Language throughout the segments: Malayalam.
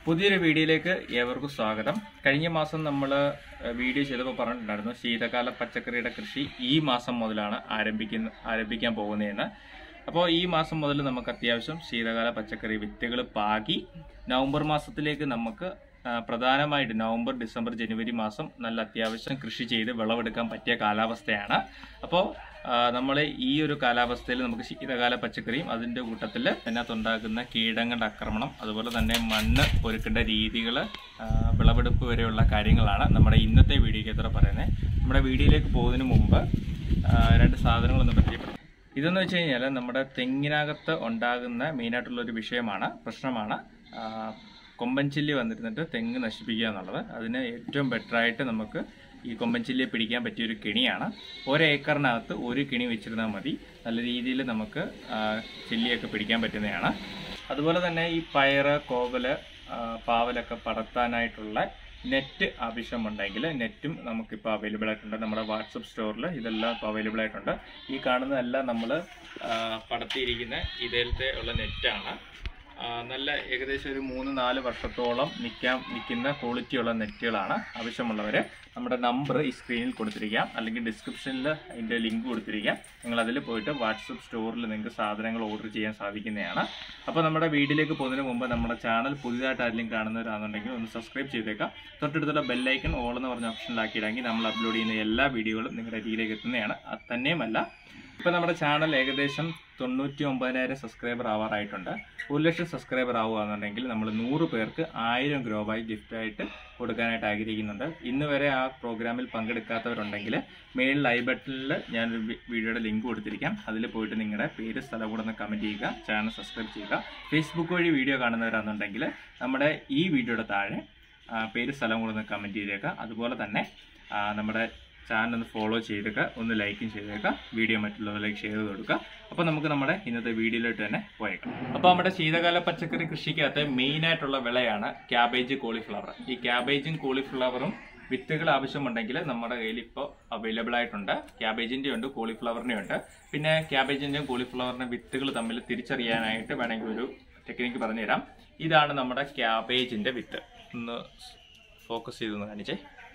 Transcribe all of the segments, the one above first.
പുതിയൊരു വീഡിയോയിലേക്ക് ഏവർക്കും സ്വാഗതം കഴിഞ്ഞ മാസം നമ്മൾ വീഡിയോ ചെയ്തപ്പോൾ പറഞ്ഞിട്ടുണ്ടായിരുന്നു ശീതകാല പച്ചക്കറിയുടെ കൃഷി ഈ മാസം മുതലാണ് ആരംഭിക്കുന്ന ആരംഭിക്കാൻ പോകുന്നതെന്ന് അപ്പോൾ ഈ മാസം മുതൽ നമുക്ക് അത്യാവശ്യം ശീതകാല പച്ചക്കറി വിത്തുകൾ പാകി നവംബർ മാസത്തിലേക്ക് നമുക്ക് ആ, പ്രധാനമായിട്ട് നവംബർ ഡിസംബർ ജനുവരി മാസം നല്ല അത്യാവശ്യം കൃഷി ചെയ്ത് വിളവെടുക്കാൻ പറ്റിയ കാലാവസ്ഥയാണ് അപ്പോൾ നമ്മൾ ഈ ഒരു കാലാവസ്ഥയിൽ നമുക്ക് ശീതകാല പച്ചക്കറിയും അതിൻ്റെ കൂട്ടത്തിൽ അതിനകത്തുണ്ടാകുന്ന കീടങ്ങളുടെ ആക്രമണം അതുപോലെ തന്നെ മണ്ണ് ഒരുക്കേണ്ട രീതികൾ വിളവെടുപ്പ് വരെയുള്ള കാര്യങ്ങളാണ് നമ്മുടെ ഇന്നത്തെ വീഡിയോയ്ക്ക് എത്ര പറയുന്നത് നമ്മുടെ വീഡിയോയിലേക്ക് പോകുന്നതിന് മുമ്പ് ആ, രണ്ട് സാധനങ്ങളൊന്ന് പരിചയപ്പെടും ഇതെന്ന് വെച്ച് കഴിഞ്ഞാൽ നമ്മുടെ തെങ്ങിനകത്ത് ഉണ്ടാകുന്ന മെയിനായിട്ടുള്ള ഒരു വിഷയമാണ് പ്രശ്നമാണ് ആ, കൊമ്പൻ ചില്ലി വന്നിരുന്നിട്ട് തെങ്ങ് നശിപ്പിക്കുക എന്നുള്ളത് അതിന് ഏറ്റവും ബെറ്ററായിട്ട് നമുക്ക് ഈ കൊമ്പൻ ചില്ലിയെ പിടിക്കാൻ പറ്റിയ ഒരു കെണിയാണ് ഒരേക്കറിനകത്ത് ഒരു കെണി വെച്ചിരുന്നാൽ മതി നല്ല രീതിയിൽ നമുക്ക് ആ, ചില്ലിയൊക്കെ പിടിക്കാൻ പറ്റുന്നതാണ് അതുപോലെ തന്നെ ഈ പയറ് കോവല് ആ, പാവലൊക്കെ പടർത്താനായിട്ടുള്ള നെറ്റ് ആവശ്യമുണ്ടെങ്കിൽ നെറ്റും നമുക്കിപ്പോൾ അവൈലബിൾ ആയിട്ടുണ്ട് നമ്മുടെ വാട്സപ്പ് സ്റ്റോറിൽ ഇതെല്ലാം ഇപ്പോൾ അവൈലബിൾ ആയിട്ടുണ്ട് ഈ കാണുന്നതെല്ലാം നമ്മൾ പടർത്തിയിരിക്കുന്ന ഇതിലത്തെ ഉള്ള നെറ്റാണ് ആ, നല്ല ഏകദേശം ഒരു മൂന്ന് നാല് വർഷത്തോളം നിൽക്കാൻ നിൽക്കുന്ന ക്വാളിറ്റിയുള്ള നെറ്റുകളാണ് ആവശ്യമുള്ളവർ നമ്മുടെ നമ്പർ ഈ സ്ക്രീനിൽ കൊടുത്തിരിക്കാം അല്ലെങ്കിൽ ഡിസ്ക്രിപ്ഷനിൽ അതിൻ്റെ ലിങ്ക് കൊടുത്തിരിക്കാം നിങ്ങൾ അതിൽ പോയിട്ട് വാട്സപ്പ് സ്റ്റോറിൽ നിങ്ങൾക്ക് സാധനങ്ങൾ ഓർഡർ ചെയ്യാൻ സാധിക്കുന്നതാണ് അപ്പോൾ നമ്മുടെ വീഡിയോയിലേക്ക് പോകുന്നതിന് മുമ്പ് നമ്മുടെ ചാനൽ പുതിയതായിട്ട് ആരെങ്കിലും കാണുന്നവരാണെന്നുണ്ടെങ്കിൽ ഒന്ന് സബ്സ്ക്രൈബ് ചെയ്തേക്കാം തൊട്ടടുത്തുള്ള ബെല്ലൈക്കൺ ഓൾ എന്ന് പറഞ്ഞ ഓപ്ഷനിലാക്കിയിടാങ്കിൽ നമ്മൾ അപ്ലോഡ് ചെയ്യുന്ന എല്ലാ വീഡിയോകളും നിങ്ങളുടെ അരികിലേക്ക് എത്തുന്നതാണ് അത് തന്നെയുമല്ല ഇപ്പം നമ്മുടെ ചാനൽ ഏകദേശം തൊണ്ണൂറ്റി ഒമ്പതിനായിരം സബ്സ്ക്രൈബർ ആവാറായിട്ടുണ്ട് ഒരു ലക്ഷം സബ്സ്ക്രൈബർ ആവുകയാണെന്നുണ്ടെങ്കിൽ നമ്മൾ നൂറ് പേർക്ക് ആയിരം ഗ്രോ ബായി ഗിഫ്റ്റായിട്ട് കൊടുക്കാനായിട്ട് ആഗ്രഹിക്കുന്നുണ്ട് ഇന്ന് വരെ ആ പ്രോഗ്രാമിൽ പങ്കെടുക്കാത്തവരുണ്ടെങ്കിൽ മെയിലിൽ ഐ ബട്ടണിൽ ഞാനൊരു വി- വീഡിയോയുടെ ലിങ്ക് കൊടുത്തിരിക്കാം അതിൽ പോയിട്ട് നിങ്ങളുടെ പേര് സ്ഥലം കൂടെ ഒന്ന് കമൻറ്റ് ചെയ്യുക ചാനൽ സബ്സ്ക്രൈബ് ചെയ്യുക ഫേസ്ബുക്ക് വഴി വീഡിയോ കാണുന്നവരാണെന്നുണ്ടെങ്കിൽ നമ്മുടെ ഈ വീഡിയോയുടെ താഴെ ആ, പേര് സ്ഥലം കൂടെ ഒന്ന് കമൻറ്റ് ചെയ്തേക്കുക അതുപോലെ തന്നെ ആ, നമ്മുടെ ചാനൽ ഒന്ന് ഫോളോ ചെയ്തേക്കുക ഒന്ന് ലൈക്കും ചെയ്തേക്കുക വീഡിയോ മറ്റുള്ളവരിലേക്ക് ഷെയർ ചെയ്ത് കൊടുക്കുക അപ്പോൾ നമുക്ക് നമ്മുടെ ഇന്നത്തെ വീഡിയോയിലോട്ട് തന്നെ പോയേക്കാം അപ്പോൾ നമ്മുടെ ശീതകാല പച്ചക്കറി കൃഷിക്കകത്ത് മെയിൻ ആയിട്ടുള്ള വിളയാണ് ക്യാബേജ് കോളിഫ്ലവർ ഈ ക്യാബേജും കോളിഫ്ലവറും വിത്തുകൾ ആവശ്യമുണ്ടെങ്കിൽ നമ്മുടെ കയ്യിൽ ഇപ്പോൾ അവൈലബിൾ ആയിട്ടുണ്ട് ക്യാബേജിൻ്റെ ഉണ്ട് കോളിഫ്ലവറിൻ്റെ ഉണ്ട് പിന്നെ ക്യാബേജിൻ്റെയും കോളിഫ്ലവറിൻ്റെ വിത്തുകൾ തമ്മിൽ തിരിച്ചറിയാനായിട്ട് വേണമെങ്കിൽ ഒരു ടെക്നിക്ക് പറഞ്ഞുതരാം ഇതാണ് നമ്മുടെ ക്യാബേജിൻ്റെ വിത്ത് ഒന്ന് ഫോക്കസ് ചെയ്തൊന്ന് കാണിച്ചേ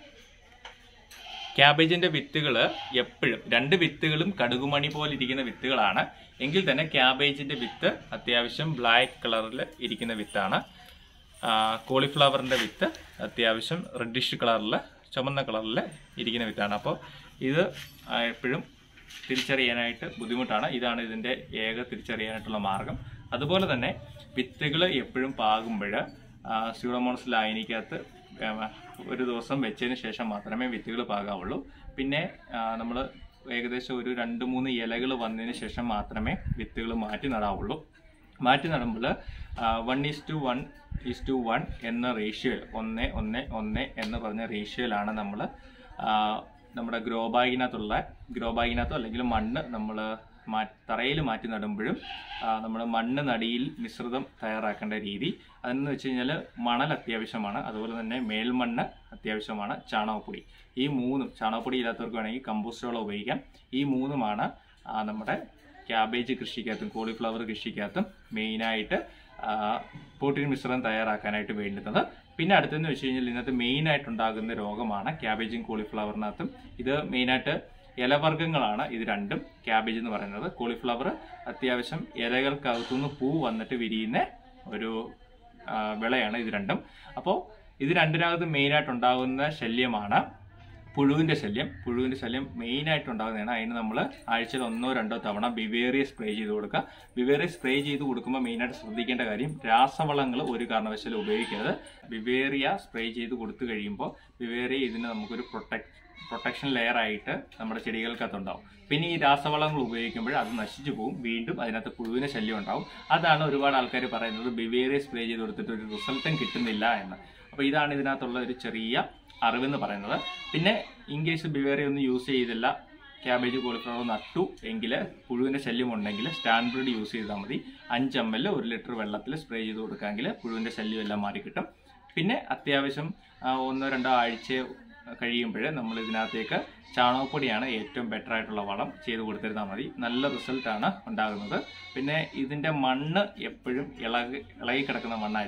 ക്യാബേജിന്റെ വിത്തുകൾ എപ്പോഴും രണ്ട് വിത്തുകളും കടുകുമണി പോലെ ഇരിക്കുന്ന വിത്തുകളാണ് എങ്കിൽ തന്നെ ക്യാബേജിന്റെ വിത്ത് അത്യാവശ്യം ബ്ലാക്ക് കളറിൽ ഇരിക്കുന്ന വിത്താണ് ആ, കോളിഫ്ലവറിന്റെ വിത്ത് അത്യാവശ്യം റെഡിഷ് കളറിൽ ചുമന്ന കളറിൽ ഇരിക്കുന്ന വിത്താണ് അപ്പോൾ ഇത് ആ, എപ്പോഴും തിരിച്ചറിയാനായിട്ട് ബുദ്ധിമുട്ടാണ് ഇതാണ് ഇതിൻ്റെ ഏക തിരിച്ചറിയാനായിട്ടുള്ള മാർഗം അതുപോലെ തന്നെ വിത്തുകൾ എപ്പോഴും പാകുമ്പോൾ സ്യൂഡോമോണസ് ലായനിക്കകത്ത് ഒരു ദിവസം വെച്ചതിന് ശേഷം മാത്രമേ വിത്തുകൾ പാകാവുള്ളൂ പിന്നെ നമ്മൾ ഏകദേശം ഒരു രണ്ട് മൂന്ന് ഇലകൾ വന്നതിന് ശേഷം മാത്രമേ വിത്തുകൾ മാറ്റി നടാവുള്ളൂ മാറ്റി നടുമ്പോൾ one is to one is to one എന്ന റേഷ്യോയിൽ ഒന്ന് ഒന്ന് ഒന്ന് എന്ന് പറഞ്ഞ റേഷ്യോയിലാണ് നമ്മൾ നമ്മുടെ ഗ്രോ ബാഗിനകത്തുള്ള ഗ്രോ ബാഗിനകത്തോ അല്ലെങ്കിൽ മണ്ണ് നമ്മൾ മാ തറയിൽ മാറ്റി നടുമ്പോഴും നമ്മൾ മണ്ണ് നടിയിൽ മിശ്രിതം തയ്യാറാക്കേണ്ട രീതി അതെന്ന് വെച്ച് കഴിഞ്ഞാൽ മണൽ അത്യാവശ്യമാണ് അതുപോലെ തന്നെ മേൽമണ്ണ് അത്യാവശ്യമാണ് ചാണകപ്പൊടി ഈ മൂന്നും ചാണകപ്പൊടി ഇല്ലാത്തവർക്ക് വേണമെങ്കിൽ കമ്പോസ്റ്റ് വളം ഉപയോഗിക്കാം ഈ മൂന്നുമാണ് ആ, നമ്മുടെ ക്യാബേജ് കൃഷിക്കകത്തും കോളിഫ്ലവർ കൃഷിക്കകത്തും മെയിനായിട്ട് പ്രോട്ടീൻ മിശ്രിതം തയ്യാറാക്കാനായിട്ട് വേണ്ടുന്നത് പിന്നെ അടുത്തെന്ന് വെച്ച് കഴിഞ്ഞാൽ ഇന്നത്തെ മെയിനായിട്ട് ഉണ്ടാകുന്ന രോഗമാണ് ക്യാബേജും കോളിഫ്ലവറിനകത്തും ഇത് മെയിനായിട്ട് ഇലവർഗ്ഗങ്ങളാണ് ഇത് രണ്ടും ക്യാബേജ് എന്ന് പറയുന്നത് കോളിഫ്ലവർ അത്യാവശ്യം ഇലകൾക്കകത്തുനിന്ന് പൂ വന്നിട്ട് വിരിയുന്ന ഒരു ആ, വിളയാണ് ഇത് രണ്ടും അപ്പോൾ ഇത് രണ്ടിനകത്ത് മെയിനായിട്ട് ഉണ്ടാകുന്ന ശല്യമാണ് പുഴുവിൻ്റെ ശല്യം പുഴുവിൻ്റെ ശല്യം മെയിനായിട്ട് ഉണ്ടാകുന്നതാണ് അതിന് നമ്മൾ ആഴ്ചയിൽ ഒന്നോ രണ്ടോ തവണ ബിവേറിയ സ്പ്രേ ചെയ്ത് കൊടുക്കുക ബിവേറിയ സ്പ്രേ ചെയ്ത് കൊടുക്കുമ്പോൾ മെയിനായിട്ട് ശ്രദ്ധിക്കേണ്ട കാര്യം രാസവളങ്ങൾ ഒരു കാരണവശാലും ഉപയോഗിക്കരുത് ബിവേറിയ സ്പ്രേ ചെയ്ത് കൊടുത്തു കഴിയുമ്പോൾ ബിവേറിയ ഇതിന് നമുക്കൊരു പ്രൊട്ടക്ട് പ്രൊട്ടക്ഷൻ ലെയർ ആയിട്ട് നമ്മുടെ ചെടികൾക്കകത്തുണ്ടാവും പിന്നെ ഈ രാസവളങ്ങൾ ഉപയോഗിക്കുമ്പോൾ അത് നശിച്ചു പോകും വീണ്ടും അതിനകത്ത് പുഴുവിന് ശല്യം ഉണ്ടാവും അതാണ് ഒരുപാട് ആൾക്കാർ പറയുന്നത് ബിവേറിയ സ്പ്രേ ചെയ്ത് കൊടുത്തിട്ട് ഒരു റിസൾട്ടും കിട്ടുന്നില്ല എന്ന് അപ്പോൾ ഇതാണ് ഇതിനകത്തുള്ള ഒരു ചെറിയ അറിവെന്ന് പറയുന്നത് പിന്നെ ഇൻ കേസ് ബിവേറിയ ഒന്നും യൂസ് ചെയ്തില്ല ക്യാബേജ് കോളിഫ്ലവർ നട്ടു എങ്കിൽ പുഴുവിൻ്റെ ശല്യം ഉണ്ടെങ്കിൽ സ്റ്റാൻഡ് ബ്രീഡ് യൂസ് ചെയ്താൽ മതി അഞ്ച് എം എൽ ഒരു ലിറ്റർ വെള്ളത്തിൽ സ്പ്രേ ചെയ്ത് കൊടുക്കാമെങ്കിൽ പുഴുവിൻ്റെ ശല്യം എല്ലാം മാറി കിട്ടും പിന്നെ അത്യാവശ്യം ആ, ഒന്നോ രണ്ടോ ആഴ്ച കഴിയുമ്പോൾ നമ്മൾ ഇതിനകത്തേക്ക് ചാണകപ്പൊടിയാണ് ഏറ്റവും ബെറ്റർ ആയിട്ടുള്ള വളം ചെയ്ത് കൊടുത്തിരുന്നാൽ മതി നല്ല റിസൾട്ടാണ് ഉണ്ടാകുന്നത് പിന്നെ ഇതിൻ്റെ മണ്ണ് എപ്പോഴും ഇളകി ഇളകി കിടക്കുന്ന മണ്ണായിരിക്കണം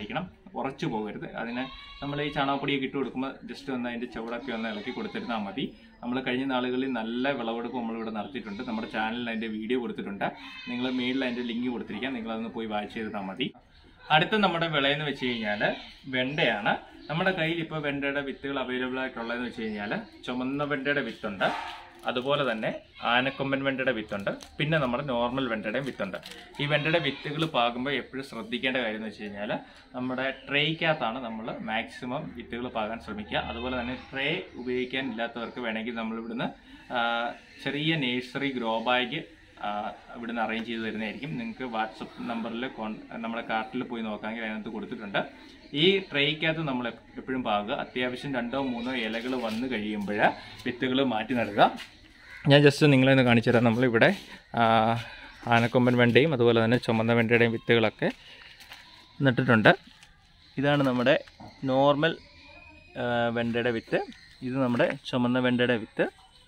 ഉറച്ചു പോകരുത് അതിന് നമ്മൾ ഈ ചാണകപ്പൊടിയൊക്കെ ഇട്ട് കൊടുക്കുമ്പോൾ ജസ്റ്റ് ഒന്ന് അതിൻ്റെ ചുവടൊക്കെ ഒന്ന് ഇളക്കി കൊടുത്തിരുന്നാൽ മതി നമ്മൾ കഴിഞ്ഞ നാളുകളിൽ നല്ല വിളവെടുപ്പ് നമ്മളിവിടെ നടത്തിയിട്ടുണ്ട് നമ്മുടെ ചാനലിൽ അതിൻ്റെ വീഡിയോ കൊടുത്തിട്ടുണ്ട് നിങ്ങൾ മെയിലിൽ അതിൻ്റെ ലിങ്ക് കൊടുത്തിരിക്കാം നിങ്ങളതൊന്ന് പോയി വായിച്ച് ചെയ്താൽ മതി അടുത്ത നമ്മുടെ വിളയെന്ന് വെച്ച് കഴിഞ്ഞാൽ വെണ്ടയാണ് നമ്മുടെ കയ്യിൽ ഇപ്പോൾ വെണ്ടയുടെ വിത്തുകൾ അവൈലബിൾ ആയിട്ടുള്ളതെന്ന് വെച്ച് കഴിഞ്ഞാൽ ചുമന്ന വെണ്ടയുടെ വിത്തുണ്ട് അതുപോലെ തന്നെ ആനക്കൊമ്പൻ വെണ്ടയുടെ വിത്തുണ്ട് പിന്നെ നമ്മുടെ നോർമൽ വെണ്ടയുടെയും വിത്തുണ്ട് ഈ വെണ്ടയുടെ വിത്തുകൾ പാകുമ്പോൾ എപ്പോഴും ശ്രദ്ധിക്കേണ്ട കാര്യം എന്ന് വെച്ച് കഴിഞ്ഞാൽ നമ്മുടെ ട്രേക്കകത്താണ് നമ്മൾ മാക്സിമം വിത്തുകൾ പാകാൻ ശ്രമിക്കുക അതുപോലെ തന്നെ ട്രേ ഉപയോഗിക്കാൻ ഇല്ലാത്തവർക്ക് വേണമെങ്കിൽ നമ്മൾ ഇവിടുന്ന് ആ, ചെറിയ നേഴ്സറി ഗ്രോ ബാഗ് ഇവിടുന്ന് അറേഞ്ച് ചെയ്ത് തരുന്നതായിരിക്കും നിങ്ങൾക്ക് വാട്സപ്പ് നമ്പറിൽ കോൺ നമ്മുടെ കാർട്ടിൽ പോയി നോക്കാമെങ്കിൽ അതിനകത്ത് കൊടുത്തിട്ടുണ്ട് ഈ ട്രേക്കകത്ത് നമ്മൾ എപ്പോഴും പാകുക അത്യാവശ്യം രണ്ടോ മൂന്നോ ഇലകൾ വന്നു കഴിയുമ്പോൾ വിത്തുകൾ മാറ്റി നടുക ഞാൻ ജസ്റ്റ് നിങ്ങളെ ഒന്ന് കാണിച്ചു തരാം നമ്മളിവിടെ ആ, ആനക്കൊമ്പൻ വെണ്ടയും അതുപോലെ തന്നെ ചുമന്ന വെണ്ടയുടെയും വിത്തുകളൊക്കെ നട്ടിട്ടുണ്ട് ഇതാണ് നമ്മുടെ നോർമൽ ആ, വെണ്ടയുടെ വിത്ത് ഇത് നമ്മുടെ ചുമന്ന വെണ്ടയുടെ വിത്ത്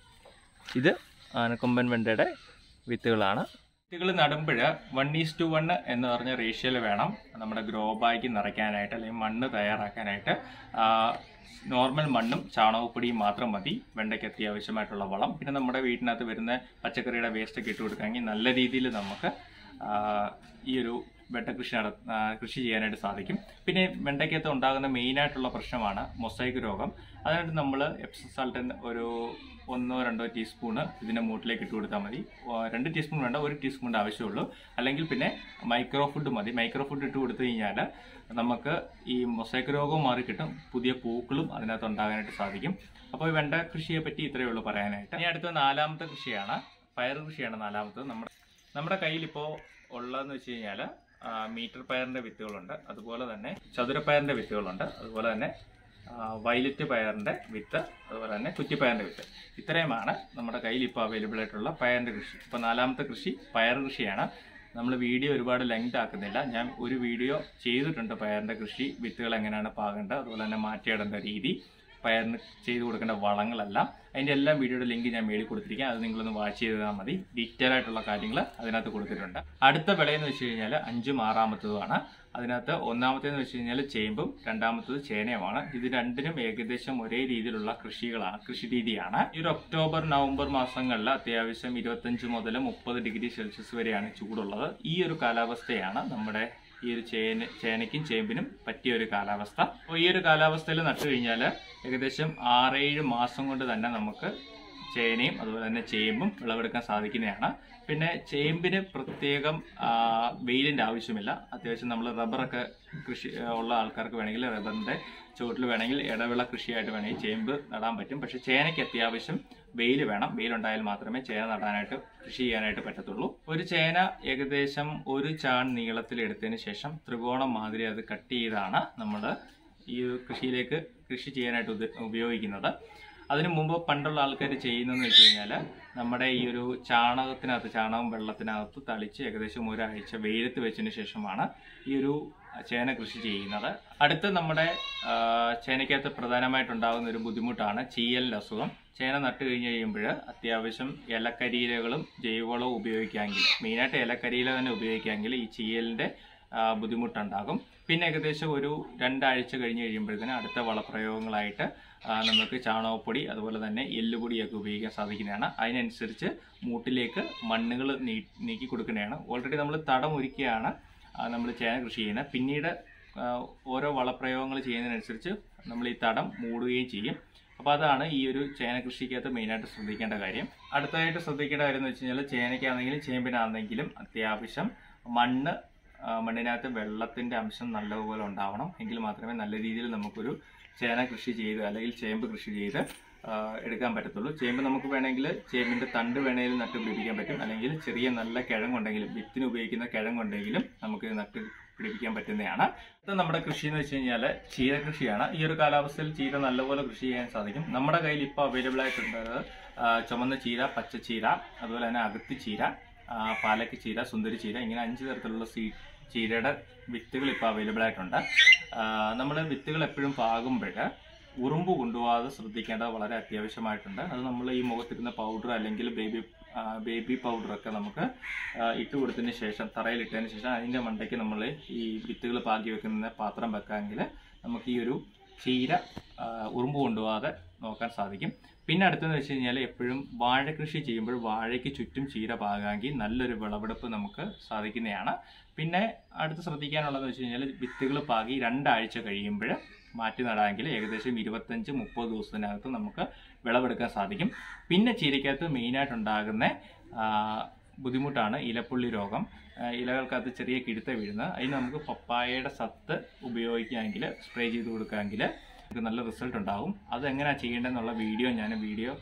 ഇത് ആനക്കൊമ്പൻ വെണ്ടയുടെ വിത്തുകളാണ് വിത്തുകൾ നടുമ്പോൾ വൺ ഈസ് ടു വൺ എന്ന് പറഞ്ഞ റേഷ്യോയിൽ വേണം നമ്മുടെ ഗ്രോ ബാഗ് നിറയ്ക്കാനായിട്ട് അല്ലെങ്കിൽ മണ്ണ് തയ്യാറാക്കാനായിട്ട് ആ, നോർമൽ മണ്ണും ചാണകപ്പൊടിയും മാത്രം മതി വെണ്ടയ്ക്ക് അത്യാവശ്യമായിട്ടുള്ള വളം പിന്നെ നമ്മുടെ വീട്ടിനകത്ത് വരുന്ന പച്ചക്കറിയുടെ വേസ്റ്റ് ഒക്കെ ഇട്ട് കൊടുക്കുകയാണെങ്കിൽ നല്ല രീതിയിൽ നമുക്ക് ആ, ഈ ഒരു വെണ്ട കൃഷി നട ആ, കൃഷി ചെയ്യാനായിട്ട് സാധിക്കും പിന്നെ വെണ്ടയ്ക്കകത്ത് ഉണ്ടാകുന്ന മെയിനായിട്ടുള്ള പ്രശ്നമാണ് മൊസൈക്ക് രോഗം അതിനായിട്ട് നമ്മൾ എപ്സം സാൾട്ടൻ ഒരു ഒന്നോ രണ്ടോ ടീസ്പൂണ് ഇതിൻ്റെ മൂട്ടിലേക്ക് ഇട്ട് കൊടുത്താൽ മതി ഓ, രണ്ട് ടീസ്പൂൺ വേണ്ട ഒരു ടീസ്പൂണിൻ്റെ ആവശ്യമുള്ളൂ അല്ലെങ്കിൽ പിന്നെ മൈക്രോ ഫുഡ് മതി മൈക്രോ ഫുഡ് ഇട്ട് കൊടുത്തു കഴിഞ്ഞാൽ നമുക്ക് ഈ മൊസൈക്ക് രോഗവും മാറി കിട്ടും പുതിയ പൂക്കളും അതിനകത്ത് ഉണ്ടാകാനായിട്ട് സാധിക്കും അപ്പോൾ ഈ വെണ്ട കൃഷിയെ പറ്റി ഇത്രയേ ഉള്ളൂ പറയാനായിട്ട് ഇനി അടുത്ത നാലാമത്തെ കൃഷിയാണ് പയർ കൃഷിയാണ് നാലാമത്തത് നമ്മുടെ നമ്മുടെ കയ്യിൽ ഇപ്പോൾ ഉള്ളതെന്ന് വെച്ച് കഴിഞ്ഞാൽ മീറ്റർ പയറിൻ്റെ വിത്തുകളുണ്ട് അതുപോലെ തന്നെ ചതുരപ്പയറിൻ്റെ വിത്തുകളുണ്ട് അതുപോലെ തന്നെ ആ, വയലറ്റ് പയറിൻ്റെ വിത്ത് അതുപോലെ തന്നെ കുറ്റിപ്പയറിൻ്റെ വിത്ത് ഇത്രയുമാണ് നമ്മുടെ കയ്യിൽ ഇപ്പോൾ അവൈലബിൾ ആയിട്ടുള്ള പയറിൻ്റെ കൃഷി ഇപ്പോൾ നാലാമത്തെ കൃഷി പയർ കൃഷിയാണ് നമ്മൾ വീഡിയോ ഒരുപാട് ലെങ്ത് ആക്കുന്നില്ല ഞാൻ ഒരു വീഡിയോ ചെയ്തിട്ടുണ്ട് പയറിൻ്റെ കൃഷി വിത്തുകൾ എങ്ങനെയാണ് പാകേണ്ടത് അതുപോലെ തന്നെ മാറ്റിയിടേണ്ട രീതി പയറിന് ചെയ്ത് കൊടുക്കേണ്ട വളങ്ങളെല്ലാം അതിൻ്റെ എല്ലാം വീഡിയോയുടെ ലിങ്ക് ഞാൻ മേളിൽ കൊടുത്തിരിക്കാം അത് നിങ്ങളൊന്ന് വാച്ച് ചെയ്താൽ മതി ഡീറ്റെയിൽ ആയിട്ടുള്ള കാര്യങ്ങൾ അതിനകത്ത് കൊടുത്തിട്ടുണ്ട് അടുത്ത വിളയെന്ന് വെച്ച് കഴിഞ്ഞാൽ അഞ്ചും ആറാമത്തതുമാണ് അതിനകത്ത് ഒന്നാമത്തേന്ന് വെച്ച് കഴിഞ്ഞാൽ ചേമ്പും രണ്ടാമത്തത് ചേനയുമാണ് ഇത് രണ്ടിനും ഏകദേശം ഒരേ രീതിയിലുള്ള കൃഷികളാണ് കൃഷി രീതിയാണ് ഈ ഒരു ഒക്ടോബർ നവംബർ മാസങ്ങളിൽ അത്യാവശ്യം ഇരുപത്തഞ്ച് മുതൽ മുപ്പത് ഡിഗ്രി സെൽഷ്യസ് വരെയാണ് ചൂടുള്ളത് ഈ ഒരു കാലാവസ്ഥയാണ് നമ്മുടെ ഈ ഒരു ചേന ചേനയ്ക്കും ചേമ്പിനും പറ്റിയ ഒരു കാലാവസ്ഥ അപ്പോൾ ഈ ഒരു കാലാവസ്ഥയിൽ നട്ടു കഴിഞ്ഞാൽ ഏകദേശം ആറേഴ് മാസം കൊണ്ട് തന്നെ നമുക്ക് ചേനയും അതുപോലെ തന്നെ ചേമ്പും വിളവെടുക്കാൻ സാധിക്കുന്നതാണ് പിന്നെ ചേമ്പിന് പ്രത്യേകം ആ, വെയിലിൻ്റെ ആവശ്യമില്ല അത്യാവശ്യം നമ്മൾ റബ്ബറൊക്കെ കൃഷി ആ, ഉള്ള ആൾക്കാർക്ക് വേണമെങ്കിൽ റബ്ബറിൻ്റെ ചുവട്ടിൽ വേണമെങ്കിൽ ഇടവിള കൃഷിയായിട്ട് വേണമെങ്കിൽ ചേമ്പ് നടാൻ പറ്റും പക്ഷെ ചേനയ്ക്ക് അത്യാവശ്യം വെയിൽ വേണം വെയിലുണ്ടായാൽ മാത്രമേ ചേന നടാനായിട്ട് കൃഷി ചെയ്യാനായിട്ട് പറ്റത്തുള്ളൂ ഒരു ചേന ഏകദേശം ഒരു ചാൺ നീളത്തിൽ എടുത്തതിന് ശേഷം ത്രികോണം മാതിരി അത് കട്ട് ചെയ്താണ് നമ്മൾ ഈ ഒരു കൃഷിയിലേക്ക് കൃഷി ചെയ്യാനായിട്ട് ഉപ- ഉപയോഗിക്കുന്നത് അതിനു മുമ്പ് പണ്ടുള്ള ആൾക്കാർ ചെയ്യുന്നതെന്ന് വെച്ച് കഴിഞ്ഞാൽ നമ്മുടെ ഈ ഒരു ചാണകത്തിനകത്ത് ചാണകം വെള്ളത്തിനകത്ത് തളിച്ച് ഏകദേശം ഒരാഴ്ച വെയിലത്ത് വെച്ചതിന് ശേഷമാണ് ഈ ഒരു ചേന കൃഷി ചെയ്യുന്നത് അടുത്ത് നമ്മുടെ ആ, ചേനയ്ക്കകത്ത് പ്രധാനമായിട്ടുണ്ടാകുന്ന ഒരു ബുദ്ധിമുട്ടാണ് ചീയലിൻ്റെ അസുഖം ചേന നട്ട് കഴിഞ്ഞ് കഴിയുമ്പോൾ അത്യാവശ്യം ഇലക്കരിയിലകളും ജൈവവളവും ഉപയോഗിക്കാമെങ്കിൽ മെയിനായിട്ട് ഇലക്കരിയില തന്നെ ഉപയോഗിക്കാമെങ്കിൽ ഈ ചീയലിൻ്റെ ആ, ബുദ്ധിമുട്ടുണ്ടാകും പിന്നെ ഏകദേശം ഒരു രണ്ടാഴ്ച കഴിഞ്ഞ് കഴിയുമ്പോഴത്തേന് അടുത്ത വളപ്രയോഗങ്ങളായിട്ട് ആ, നമുക്ക് ചാണകപ്പൊടി അതുപോലെ തന്നെ എല്ലുപൊടിയൊക്കെ ഉപയോഗിക്കാൻ സാധിക്കുന്നതാണ് അതിനനുസരിച്ച് മൂട്ടിലേക്ക് മണ്ണുകൾ നീ നീക്കി കൊടുക്കുന്നതാണ് ഓൾറെഡി നമ്മൾ തടം ഒരുക്കിയാണ് നമ്മൾ ചേന കൃഷി ചെയ്യുന്നത് പിന്നീട് ആ, ഓരോ വളപ്രയോഗങ്ങൾ ചെയ്യുന്നതിനനുസരിച്ച് നമ്മൾ ഈ തടം മൂടുകയും ചെയ്യും അപ്പോൾ അതാണ് ഈ ഒരു ചേന കൃഷിക്കകത്ത് മെയിനായിട്ട് ശ്രദ്ധിക്കേണ്ട കാര്യം അടുത്തതായിട്ട് ശ്രദ്ധിക്കേണ്ട കാര്യം എന്ന് വെച്ച് കഴിഞ്ഞാൽ ചേനയ്ക്കാണെങ്കിലും ചേമ്പിനാണെങ്കിലും അത്യാവശ്യം മണ്ണ് ആ, മണ്ണിനകത്ത് വെള്ളത്തിൻ്റെ അംശം നല്ലതുപോലെ ഉണ്ടാവണം എങ്കിൽ മാത്രമേ നല്ല രീതിയിൽ നമുക്കൊരു ചേന കൃഷി ചെയ്ത് അല്ലെങ്കിൽ ചേമ്പ് കൃഷി ചെയ്ത് ആ, എടുക്കാൻ പറ്റത്തുള്ളൂ ചേമ്പ് നമുക്ക് വേണമെങ്കിൽ ചേമ്പിൻ്റെ തണ്ട് വേണമെങ്കിലും നട്ട് പിടിപ്പിക്കാൻ പറ്റും അല്ലെങ്കിൽ ചെറിയ നല്ല കിഴങ്ങുണ്ടെങ്കിലും വിത്തിന് ഉപയോഗിക്കുന്ന കിഴങ്ങുണ്ടെങ്കിലും നമുക്ക് ഇത് നട്ട് പിടിപ്പിക്കാൻ പറ്റുന്നതാണ് ഇത് നമ്മുടെ കൃഷി എന്ന് വെച്ച് കഴിഞ്ഞാൽ ചീര കൃഷിയാണ് ഈ ഒരു കാലാവസ്ഥയിൽ ചീര നല്ലപോലെ കൃഷി ചെയ്യാൻ സാധിക്കും നമ്മുടെ കയ്യിൽ ഇപ്പോൾ അവൈലബിൾ ആയിട്ടുള്ളത് ആ, ചുമന്ന ചീര പച്ചച്ചീര അതുപോലെ തന്നെ അകത്തി ചീര ആ, പാലക്ക് ചീര സുന്ദരി ചീര ഇങ്ങനെ അഞ്ച് തരത്തിലുള്ള സീ ചീരയുടെ വിത്തുകൾ ഇപ്പോൾ അവൈലബിൾ ആയിട്ടുണ്ട് നമ്മൾ വിത്തുകൾ എപ്പോഴും പാകുമ്പോൾ ഉറുമ്പ് കൊണ്ടുപോകാതെ ശ്രദ്ധിക്കേണ്ടത് വളരെ അത്യാവശ്യമായിട്ടുണ്ട് അത് നമ്മൾ ഈ മുഖത്തിരുന്ന പൗഡർ അല്ലെങ്കിൽ ബേബി ബേബി പൗഡറൊക്കെ നമുക്ക് ആ, ഇട്ട് കൊടുത്തതിന് ശേഷം തറയിൽ ഇട്ടതിന് ശേഷം അതിൻ്റെ മണ്ടയ്ക്ക് നമ്മൾ ഈ വിത്തുകൾ പാകി വെക്കുന്ന പാത്രം വെക്കാമെങ്കിൽ നമുക്ക് ഈ ഒരു ചീര ആ, ഉറുമ്പ് കൊണ്ടുപോകാതെ നോക്കാൻ സാധിക്കും പിന്നെ അടുത്തെന്ന് വെച്ച് കഴിഞ്ഞാൽ എപ്പോഴും വാഴ കൃഷി ചെയ്യുമ്പോൾ വാഴയ്ക്ക് ചുറ്റും ചീര പാകാമെങ്കിൽ നല്ലൊരു വിളവെടുപ്പ് നമുക്ക് സാധിക്കുന്നതാണ് പിന്നെ അടുത്ത് ശ്രദ്ധിക്കാനുള്ളതെന്ന് വെച്ച് കഴിഞ്ഞാൽ വിത്തുകൾ പാകി രണ്ടാഴ്ച കഴിയുമ്പോൾ മാറ്റി നടാമെങ്കിൽ ഏകദേശം ഇരുപത്തഞ്ച് മുപ്പത് ദിവസത്തിനകത്ത് നമുക്ക് വിളവെടുക്കാൻ സാധിക്കും പിന്നെ ചീരയ്ക്കകത്ത് മെയിനായിട്ടുണ്ടാകുന്ന ആ, ബുദ്ധിമുട്ടാണ് ഇലപ്പുള്ളി രോഗം ആ, ഇലകൾക്കകത്ത് ചെറിയ കിടുത്ത വീഴുന്നത് അതിന് നമുക്ക് പപ്പായയുടെ സത്ത് ഉപയോഗിക്കാമെങ്കിൽ സ്പ്രേ ചെയ്ത് കൊടുക്കാമെങ്കിൽ നമുക്ക് നല്ല റിസൾട്ട് ഉണ്ടാവും അത് എങ്ങനെയാണ് ചെയ്യേണ്ടതെന്നുള്ള വീഡിയോ ഞാൻ വീഡിയോ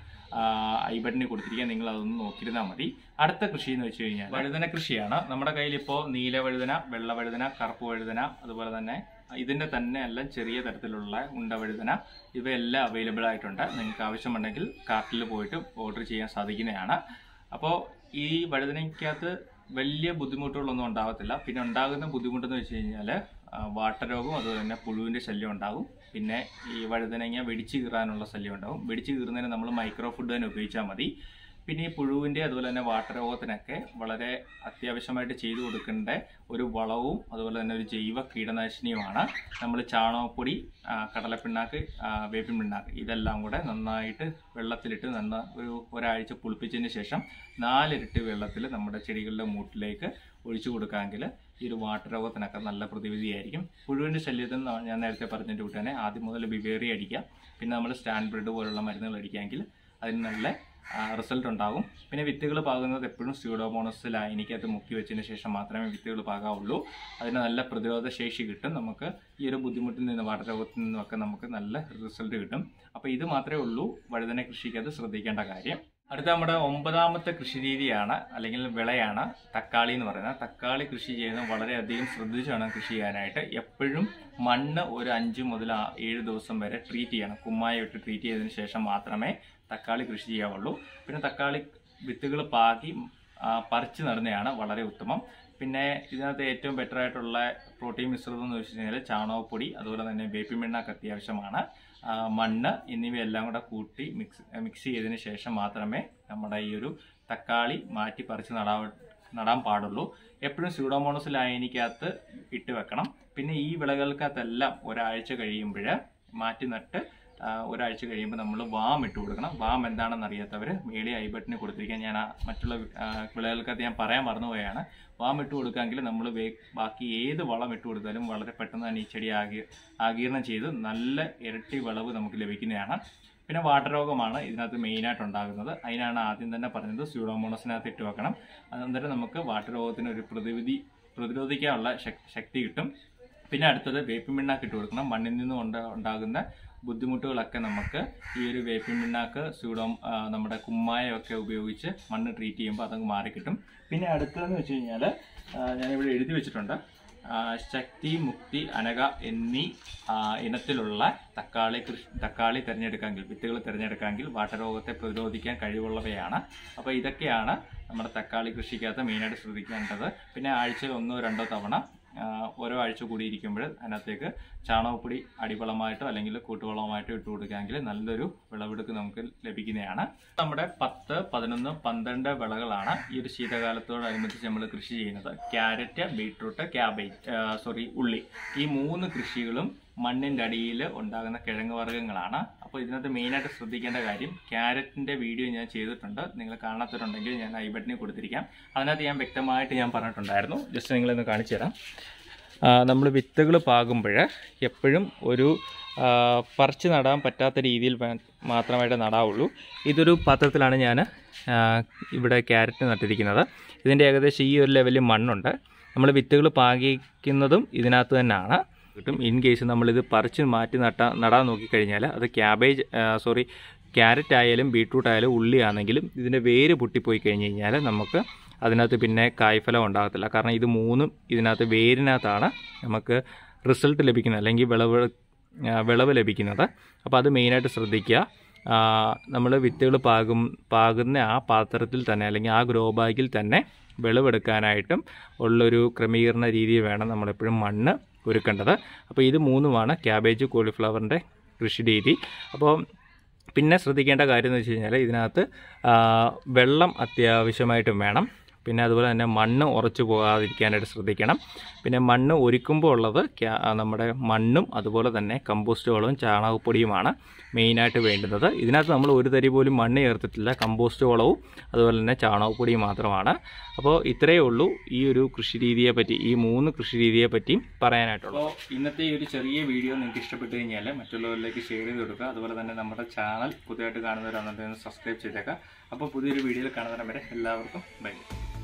ഐ ബട്ടണിൽ കൊടുത്തിരിക്കാൻ നിങ്ങൾ അതൊന്ന് നോക്കിയിരുന്നാൽ മതി അടുത്ത കൃഷി എന്ന് വെച്ച് കഴിഞ്ഞാൽ വഴുതന കൃഷിയാണ് നമ്മുടെ കയ്യിൽ ഇപ്പോൾ നീല വഴുതന വെള്ള വഴുതന കറുപ്പ് വഴുതന അതുപോലെ തന്നെ ഇതിൻ്റെ തന്നെ എല്ലാം ചെറിയ തരത്തിലുള്ള ഉണ്ട വഴുതന ഇവയെല്ലാം അവൈലബിൾ ആയിട്ടുണ്ട് നിങ്ങൾക്ക് ആവശ്യമുണ്ടെങ്കിൽ കാർട്ടിൽ പോയിട്ട് ഓർഡർ ചെയ്യാൻ സാധിക്കുന്നതാണ് അപ്പോൾ ഈ വഴുതനയ്ക്കകത്ത് വലിയ ബുദ്ധിമുട്ടുകളൊന്നും ഉണ്ടാകത്തില്ല പിന്നെ ഉണ്ടാകുന്ന ബുദ്ധിമുട്ടെന്ന് വെച്ച് കഴിഞ്ഞാൽ വാട്ടരോഗവും അതുപോലെ തന്നെ പുഴുവിൻ്റെ ശല്യം ഉണ്ടാകും പിന്നെ ഈ വഴുതനങ്ങ വെടിച്ച് കീറാനുള്ള ശല്യം ഉണ്ടാകും വെടിച്ച് കീറുന്നതിന് നമ്മൾ മൈക്രോ ഫുഡ് തന്നെ ഉപയോഗിച്ചാൽ മതി പിന്നെ ഈ പുഴുവിൻ്റെ അതുപോലെ തന്നെ വാട്ടരോഗത്തിനൊക്കെ വളരെ അത്യാവശ്യമായിട്ട് ചെയ്തു കൊടുക്കേണ്ട ഒരു വളവും അതുപോലെ തന്നെ ഒരു ജൈവ കീടനാശിനിയുമാണ് നമ്മൾ ചാണകപ്പൊടി ആ, കടലപ്പിണ്ണാക്ക് ആ, വേപ്പിൻ പിണ്ണാക്ക് ഇതെല്ലാം കൂടെ നന്നായിട്ട് വെള്ളത്തിലിട്ട് നന്ന ഒരു ഒരാഴ്ച പുളിപ്പിച്ചതിന് ശേഷം നാലിരട്ടി വെള്ളത്തിൽ നമ്മുടെ ചെടികളുടെ മൂട്ടിലേക്ക് ഒഴിച്ചു കൊടുക്കാമെങ്കിൽ ഈ ഒരു വാട്ടരോഗത്തിനൊക്കെ നല്ല പ്രതിവിധിയായിരിക്കും പുഴുവിൻ്റെ ശല്യത്തിൽ നിന്ന് ഞാൻ നേരത്തെ പറഞ്ഞിട്ട് വിട്ട് തന്നെ ആദ്യം മുതൽ ബിവേറി അടിക്കുക പിന്നെ നമ്മൾ സ്റ്റാൻഡ് ബ്രെഡ് പോലുള്ള മരുന്നുകൾ അടിക്കാമെങ്കിൽ അതിന് നല്ല റിസൾട്ട് ഉണ്ടാകും പിന്നെ വിത്തുകൾ പാകുന്നത് എപ്പോഴും സ്യൂഡോമോണസ് ലായനിക്കകത്ത് മുക്കി വെച്ചതിന് ശേഷം മാത്രമേ വിത്തുകൾ പാകാവുള്ളൂ അതിന് നല്ല പ്രതിരോധ ശേഷി കിട്ടും നമുക്ക് ഈ ഒരു ബുദ്ധിമുട്ടിൽ നിന്ന് വാട്ടരോഗത്തിൽ നിന്നൊക്കെ നമുക്ക് നല്ല റിസൾട്ട് കിട്ടും അപ്പോൾ ഇത് മാത്രമേ ഉള്ളൂ വഴുതന കൃഷിക്കകത്ത് ശ്രദ്ധിക്കേണ്ട കാര്യം അടുത്ത നമ്മുടെ ഒമ്പതാമത്തെ കൃഷി രീതിയാണ് അല്ലെങ്കിൽ വിളയാണ് തക്കാളി എന്ന് പറയുന്നത് തക്കാളി കൃഷി ചെയ്യുന്നത് വളരെയധികം ശ്രദ്ധിച്ച് വേണം കൃഷി ചെയ്യാനായിട്ട് എപ്പോഴും മണ്ണ് ഒരു അഞ്ച് മുതൽ ആ- ഏഴ് ദിവസം വരെ ട്രീറ്റ് ചെയ്യണം കുമ്മായി ഇട്ട് ട്രീറ്റ് ചെയ്തതിന് ശേഷം മാത്രമേ തക്കാളി കൃഷി ചെയ്യാവുള്ളൂ പിന്നെ തക്കാളി വിത്തുകൾ പാകി ആ, പറിച്ച് നടുന്നതാണ് വളരെ ഉത്തമം പിന്നെ ഇതിനകത്ത് ഏറ്റവും ബെറ്റർ ആയിട്ടുള്ള പ്രോട്ടീൻ മിശ്രിതം എന്ന് വെച്ച് കഴിഞ്ഞാൽ ചാണകപ്പൊടി അതുപോലെ തന്നെ വേപ്പിൻ പിണ്ണാക്ക് അത്യാവശ്യമാണ് ആ, മണ്ണ് എന്നിവയെല്ലാം കൂടെ കൂട്ടി മിക്സ് മിക്സ് ചെയ്തതിന് ശേഷം മാത്രമേ നമ്മുടെ ഈ ഒരു തക്കാളി മാറ്റി പറിച്ച് നടാ നടാൻ പാടുള്ളൂ എപ്പോഴും സ്യൂഡോമോണസ് ലായനിക്കകത്ത് ഇട്ട് വെക്കണം പിന്നെ ഈ വിളകൾക്കകത്തെല്ലാം ഒരാഴ്ച കഴിയുമ്പോൾ മാറ്റി നട്ട് ആ, ഒരാഴ്ച കഴിയുമ്പോൾ നമ്മൾ വാം ഇട്ട് കൊടുക്കണം വാം എന്താണെന്ന് അറിയാത്തവർ മേളിൽ ഐ ബട്ടന് കൊടുത്തിരിക്കാൻ ഞാൻ ആ മറ്റുള്ള ആ, വിളകൾക്കകത്ത് ഞാൻ പറയാൻ മറന്നുപോയാണ് വാം ഇട്ട് കൊടുക്കാമെങ്കിൽ നമ്മൾ ബാക്കി ഏത് വളം ഇട്ട് കൊടുത്താലും വളരെ പെട്ടെന്ന് തന്നെ ഈ ചെടി ആകി ആകീർണം ചെയ്ത് നല്ല ഇരട്ടി വിളവ് നമുക്ക് ലഭിക്കുന്നതാണ് പിന്നെ വാട്ടരോഗമാണ് ഇതിനകത്ത് മെയിനായിട്ട് ഉണ്ടാകുന്നത് അതിനാണ് ആദ്യം തന്നെ പറഞ്ഞത് സ്യൂഡോമോണസിനകത്ത് ഇട്ട് വെക്കണം അന്നേരം നമുക്ക് വാട്ടരോഗത്തിന് ഒരു പ്രതിവിധി പ്രതിരോധിക്കാനുള്ള ശക്- ശക്തി കിട്ടും പിന്നെ അടുത്തത് വേപ്പിൻ പിണ്ണാക്ക് ഇട്ട് കൊടുക്കണം മണ്ണിൽ നിന്ന് കൊണ്ട് ഉണ്ടാകുന്ന ബുദ്ധിമുട്ടുകളൊക്കെ നമുക്ക് ഈ ഒരു വേപ്പിൻ പിണ്ണാക്ക് സ്യൂഡോം ആ, നമ്മുടെ കുമ്മായമൊക്കെ ഉപയോഗിച്ച് മണ്ണ് ട്രീറ്റ് ചെയ്യുമ്പോൾ അതങ്ങ് മാറിക്കിട്ടും പിന്നെ അടുത്തതെന്ന് വെച്ച് കഴിഞ്ഞാൽ ഞാനിവിടെ എഴുതി വെച്ചിട്ടുണ്ട് ആ, ശക്തി മുക്തി അനക എന്നീ ആ, ഇനത്തിലുള്ള തക്കാളി കൃഷി തക്കാളി തിരഞ്ഞെടുക്കാമെങ്കിൽ വിത്തുകൾ തിരഞ്ഞെടുക്കാമെങ്കിൽ വാട്ടരോഗത്തെ പ്രതിരോധിക്കാൻ കഴിവുള്ളവയാണ് അപ്പോൾ ഇതൊക്കെയാണ് നമ്മുടെ തക്കാളി കൃഷിക്കകത്ത് മെയിനായിട്ട് ശ്രദ്ധിക്കേണ്ടത് പിന്നെ ആഴ്ചയിൽ ഒന്നോ രണ്ടോ തവണ ആ, ഓരോ ആഴ്ച കൂടി ഇരിക്കുമ്പോൾ അതിനകത്തേക്ക് ചാണകപ്പൊടി അടിവളമായിട്ടോ അല്ലെങ്കിൽ കൂട്ടുവളമായിട്ടോ ഇട്ട് കൊടുക്കുകയെങ്കിൽ നല്ലൊരു വിളവെടുപ്പ് നമുക്ക് ലഭിക്കുന്നതാണ് നമ്മുടെ പത്ത് പതിനൊന്ന് പന്ത്രണ്ട് വിളകളാണ് ഈ ഒരു ശീതകാലത്തോടനുബന്ധിച്ച് നമ്മൾ കൃഷി ചെയ്യുന്നത് ക്യാരറ്റ് ബീട്രൂട്ട് ക്യാബേജ് സോറി ഉള്ളി ഈ മൂന്ന് കൃഷികളും മണ്ണിൻ്റെ അടിയിൽ ഉണ്ടാകുന്ന കിഴങ്ങ് വർഗ്ഗങ്ങളാണ് അപ്പോൾ ഇതിനകത്ത് മെയിനായിട്ട് ശ്രദ്ധിക്കേണ്ട കാര്യം ക്യാരറ്റിൻ്റെ വീഡിയോ ഞാൻ ചെയ്തിട്ടുണ്ട് നിങ്ങൾ കാണാത്തവരുണ്ടെങ്കിൽ ഞാൻ ഐ ബട്ടണിൽ കൊടുത്തിരിക്കാം അതിനകത്ത് ഞാൻ വ്യക്തമായിട്ട് ഞാൻ പറഞ്ഞിട്ടുണ്ടായിരുന്നു ജസ്റ്റ് നിങ്ങളൊന്ന് കാണിച്ചു തരാം നമ്മൾ വിത്തുകൾ പാകുമ്പോൾ എപ്പോഴും ഒരു ആ, പറിച്ച് നടാൻ പറ്റാത്ത രീതിയിൽ വേ- മാത്രമായിട്ട് നടാവുള്ളൂ ഇതൊരു പാത്രത്തിലാണ് ഞാൻ ആ, ഇവിടെ ക്യാരറ്റ് നട്ടിരിക്കുന്നത് ഇതിൻ്റെ ഏകദേശം ഈ ഒരു ലെവലിൽ മണ്ണുണ്ട് നമ്മൾ വിത്തുകൾ പാകിക്കുന്നതും ഇതിനകത്ത് തന്നെയാണ് കിട്ടും ഇൻ കേസ് നമ്മളിത് പറിച്ച് മാറ്റി നട്ടാ നടാൻ നോക്കിക്കഴിഞ്ഞാൽ അത് ക്യാബേജ് സോറി ക്യാരറ്റ് ആയാലും ബീട്രൂട്ട് ആയാലും ഉള്ളി ആണെങ്കിലും ഇതിൻ്റെ വേര് പൊട്ടിപ്പോയി കഴിഞ്ഞ് കഴിഞ്ഞാൽ നമുക്ക് അതിനകത്ത് പിന്നെ കായ്ഫലം ഉണ്ടാകത്തില്ല കാരണം ഇത് മൂന്നും ഇതിനകത്ത് വേരിനകത്താണ് നമുക്ക് റിസൾട്ട് ലഭിക്കുന്നത് അല്ലെങ്കിൽ വിളവ് ആ, വിളവ് ലഭിക്കുന്നത് അപ്പോൾ അത് മെയിനായിട്ട് ശ്രദ്ധിക്കുക നമ്മൾ വിത്തുകൾ പാകും പാകുന്ന ആ പാത്രത്തിൽ തന്നെ അല്ലെങ്കിൽ ആ ഗ്രോ ബാഗിൽ തന്നെ വിളവെടുക്കാനായിട്ടും ഉള്ളൊരു ക്രമീകരണ രീതി വേണം നമ്മളെപ്പോഴും മണ്ണ് ഒരുക്കേണ്ടത് അപ്പോൾ ഇത് മൂന്നുമാണ് ക്യാബേജ് കോളിഫ്ലവറിൻ്റെ കൃഷി രീതി അപ്പോൾ പിന്നെ ശ്രദ്ധിക്കേണ്ട കാര്യം എന്ന് വെച്ച് കഴിഞ്ഞാൽ ഇതിനകത്ത് ആ, വെള്ളം അത്യാവശ്യമായിട്ടും വേണം പിന്നെ അതുപോലെ തന്നെ മണ്ണ് ഉറച്ചു പോകാതിരിക്കാനായിട്ട് ശ്രദ്ധിക്കണം പിന്നെ മണ്ണ് ഒരുക്കുമ്പോൾ ഉള്ളത് ക്യാ- ആ, നമ്മുടെ മണ്ണും അതുപോലെ തന്നെ കമ്പോസ്റ്റ് വളവും ചാണകപ്പൊടിയുമാണ് മെയിനായിട്ട് വേണ്ടുന്നത് ഇതിനകത്ത് നമ്മൾ ഒരു തരി പോലും മണ്ണ് ചേർത്തിട്ടില്ല കമ്പോസ്റ്റ് വളവും അതുപോലെ തന്നെ ചാണകപ്പൊടിയും മാത്രമാണ് അപ്പോൾ ഇത്രയേ ഉള്ളൂ ഈ ഒരു കൃഷി രീതിയെ പറ്റി ഈ മൂന്ന് കൃഷി രീതിയെ പറ്റി പറയാനായിട്ടുള്ളൂ അപ്പോൾ ഇന്നത്തെ ഈ ഒരു ചെറിയ വീഡിയോ നിങ്ങൾക്ക് ഇഷ്ടപ്പെട്ടു കഴിഞ്ഞാൽ മറ്റുള്ളവരിലേക്ക് ഷെയർ ചെയ്ത് കൊടുക്കുക അതുപോലെ തന്നെ നമ്മുടെ ചാനൽ പുതിയതായിട്ട് കാണുന്നവരാണെന്നുണ്ടെങ്കിൽ സബ്സ്ക്രൈബ് ചെയ്തേക്കുക അപ്പോൾ പുതിയൊരു വീഡിയോയിൽ കാണുന്നവരെ വരെ എല്ലാവർക്കും ബൈ